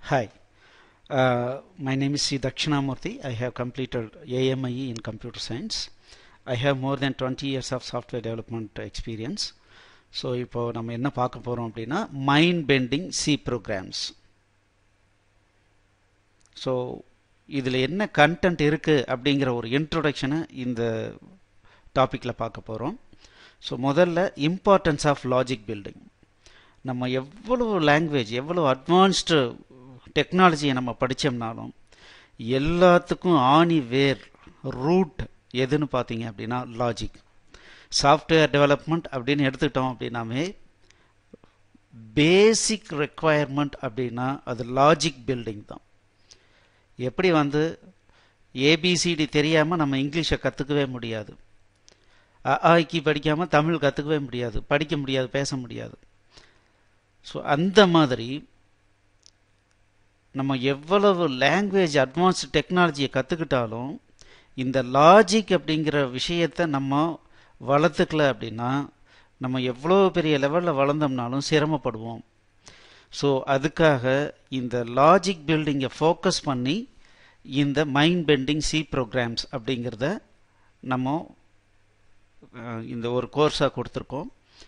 Hi, uh, my name is C. Dakshinamurthy. I have completed AMIE in computer science. I have more than 20 years of software development experience. So இப்போ நம்ம என்ன பார்க்க போகிறோம் அப்படின்னா mind bending C programs so இதில் என்ன content இருக்குது அப்படிங்கிற ஒரு இன்ட்ரொடக்ஷனை இந்த டாப்பிக்கில் பார்க்க போகிறோம் ஸோ முதல்ல இம்பார்ட்டன்ஸ் ஆஃப் லாஜிக் பில்டிங் நம்ம எவ்வளோ லாங்குவேஜ் எவ்வளோ அட்வான்ஸ்டு டெக்னாலஜியை நம்ம படித்தோம்னாலும் எல்லாத்துக்கும் ஆணி வேர் ரூட் எதுன்னு பார்த்தீங்க அப்படின்னா லாஜிக் சாஃப்ட்வேர் டெவலப்மெண்ட் அப்படின்னு எடுத்துக்கிட்டோம் அப்படின்னாமே பேசிக் ரெக்குவயர்மெண்ட் அப்படின்னா அது லாஜிக் பில்டிங் தான் எப்படி வந்து ஏபிசிடி தெரியாமல் நம்ம இங்கிலீஷை கற்றுக்கவே முடியாது அஆக்கி படிக்காமல் தமிழ் கற்றுக்கவே முடியாது படிக்க முடியாது பேச முடியாது ஸோ அந்த மாதிரி நம்ம எவ்வளவு லாங்குவேஜ் அட்வான்ஸ்டு டெக்னாலஜியை கற்றுக்கிட்டாலும் இந்த லாஜிக் அப்படிங்கிற விஷயத்தை நம்ம வளர்த்துக்கல அப்படின்னா நம்ம எவ்வளோ பெரிய லெவலில் வளர்ந்தோம்னாலும் சிரமப்படுவோம் ஸோ அதுக்காக இந்த லாஜிக் பில்டிங்கை ஃபோக்கஸ் பண்ணி இந்த மைண்ட் பெண்டிங் சி ப்ரோக்ராம்ஸ் அப்படிங்கிறத நம்ம இந்த ஒரு கோர்ஸாக கொடுத்துருக்கோம்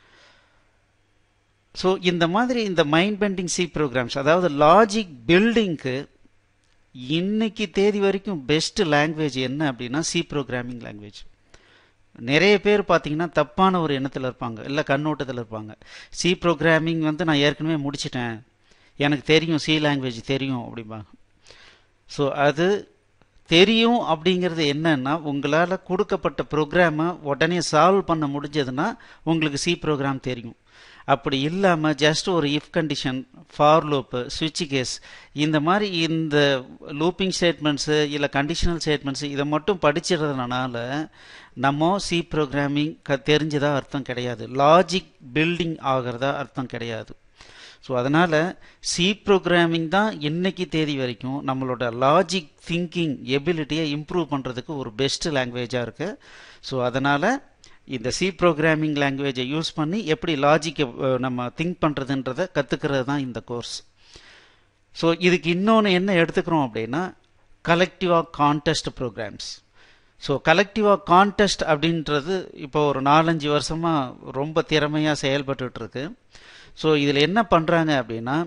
ஸோ இந்த மாதிரி இந்த மைண்ட் பெண்டிங் சி ப்ரோக்ராம்ஸ் அதாவது லாஜிக் பில்டிங்க்கு இன்னைக்கு தேதி வரைக்கும் பெஸ்ட் லாங்குவேஜ் என்ன அப்படின்னா சி ப்ரோக்ராமிங் லாங்குவேஜ் நிறைய பேர் பார்த்தீங்கன்னா தப்பான ஒரு எண்ணத்தில் இருப்பாங்க இல்லை கண்ணோட்டத்தில் இருப்பாங்க சி ப்ரோக்ராமிங் வந்து நான் ஏற்கனவே முடிச்சிட்டேன் எனக்கு தெரியும் சி லாங்குவேஜ் தெரியும் அப்படிம்பாங்க ஸோ அது தெரியும் அப்படிங்கிறது என்னன்னா உங்களால் கொடுக்கப்பட்ட ப்ரோக்ராமை உடனே சால்வ் பண்ண முடிஞ்சதுன்னா உங்களுக்கு சி ப்ரோக்ராம் தெரியும் அப்படி இல்லாமல் ஜஸ்ட் ஒரு இஃப் கண்டிஷன் ஃபார் லூப்பு சுவிட்ச் கேஸ் இந்த மாதிரி இந்த லூப்பிங் ஸ்டேட்மெண்ட்ஸு இல்லை கண்டிஷனல் ஸ்டேட்மெண்ட்ஸு இதை மட்டும் படிச்சிடுறதுனால நம்ம சி ப்ரோக்ராமிங் க தெரிஞ்சதா அர்த்தம் கிடையாது லாஜிக் பில்டிங் ஆகிறதா அர்த்தம் கிடையாது ஸோ அதனால் சி ப்ரோக்ராமிங் தான் இன்னைக்கு தேதி வரைக்கும் நம்மளோட லாஜிக் திங்கிங் எபிலிட்டியை இம்ப்ரூவ் பண்ணுறதுக்கு ஒரு பெஸ்ட் லாங்குவேஜாக இருக்குது ஸோ அதனால் இந்த சி ப்ரோக்ராமிங் லாங்குவேஜை யூஸ் பண்ணி எப்படி லாஜிக்கை நம்ம திங்க் பண்ணுறதுன்றதை கற்றுக்கிறது தான் இந்த கோர்ஸ் ஸோ இதுக்கு இன்னொன்று என்ன எடுத்துக்கிறோம் அப்படின்னா கலெக்டிவாக கான்டெஸ்ட் ப்ரோக்ராம்ஸ் ஸோ கலெக்டிவாக கான்டெஸ்ட் அப்படின்றது இப்போ ஒரு நாலஞ்சு வருஷமாக ரொம்ப திறமையாக செயல்பட்டுருக்கு ஸோ இதில் என்ன பண்ணுறாங்க அப்படின்னா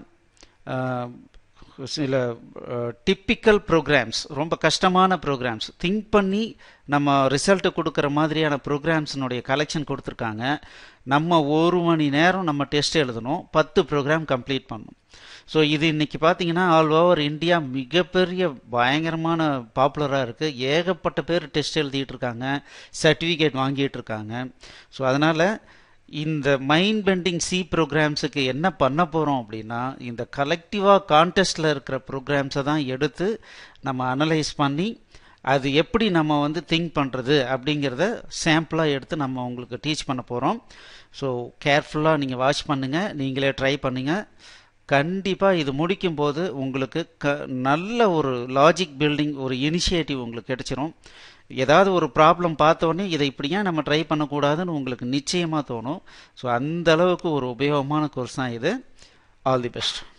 சில டிப்பிக்கல் ப்ரோக்ராம்ஸ் ரொம்ப கஷ்டமான ப்ரோக்ராம்ஸ் திங்க் பண்ணி நம்ம ரிசல்ட்டு கொடுக்குற மாதிரியான ப்ரோக்ராம்ஸினுடைய கலெக்ஷன் கொடுத்துருக்காங்க நம்ம ஒரு மணி நேரம் நம்ம டெஸ்ட் எழுதணும் பத்து ப்ரோக்ராம் கம்ப்ளீட் பண்ணணும் ஸோ இது இன்னைக்கு பார்த்தீங்கன்னா ஆல் ஓவர் இந்தியா மிகப்பெரிய பயங்கரமான பாப்புலராக இருக்குது ஏகப்பட்ட பேர் டெஸ்ட் எழுதிட்டு இருக்காங்க சர்டிஃபிகேட் வாங்கிட்டு இருக்காங்க ஸோ அதனால் இந்த மைண்ட் பெண்டிங் சி ப்ரோக்ராம்ஸுக்கு என்ன பண்ண போகிறோம் அப்படின்னா இந்த கலெக்டிவாக கான்டெஸ்டில் இருக்கிற ப்ரோக்ராம்ஸை தான் எடுத்து நம்ம அனலைஸ் பண்ணி அது எப்படி நம்ம வந்து திங்க் பண்ணுறது அப்படிங்கிறத சாம்பிளாக எடுத்து நம்ம உங்களுக்கு டீச் பண்ண போகிறோம் ஸோ கேர்ஃபுல்லாக நீங்கள் வாட்ச் பண்ணுங்கள் நீங்களே ட்ரை பண்ணுங்கள் கண்டிப்பாக இது முடிக்கும் போது உங்களுக்கு க நல்ல ஒரு லாஜிக் பில்டிங் ஒரு இனிஷியேட்டிவ் உங்களுக்கு கிடைச்சிரும் ஏதாவது ஒரு ப்ராப்ளம் பார்த்தோன்னே இதை இப்படியா நம்ம ட்ரை பண்ணக்கூடாதுன்னு உங்களுக்கு நிச்சயமாக தோணும் ஸோ அந்த அளவுக்கு ஒரு உபயோகமான கோர்ஸ் தான் இது ஆல் தி பெஸ்ட்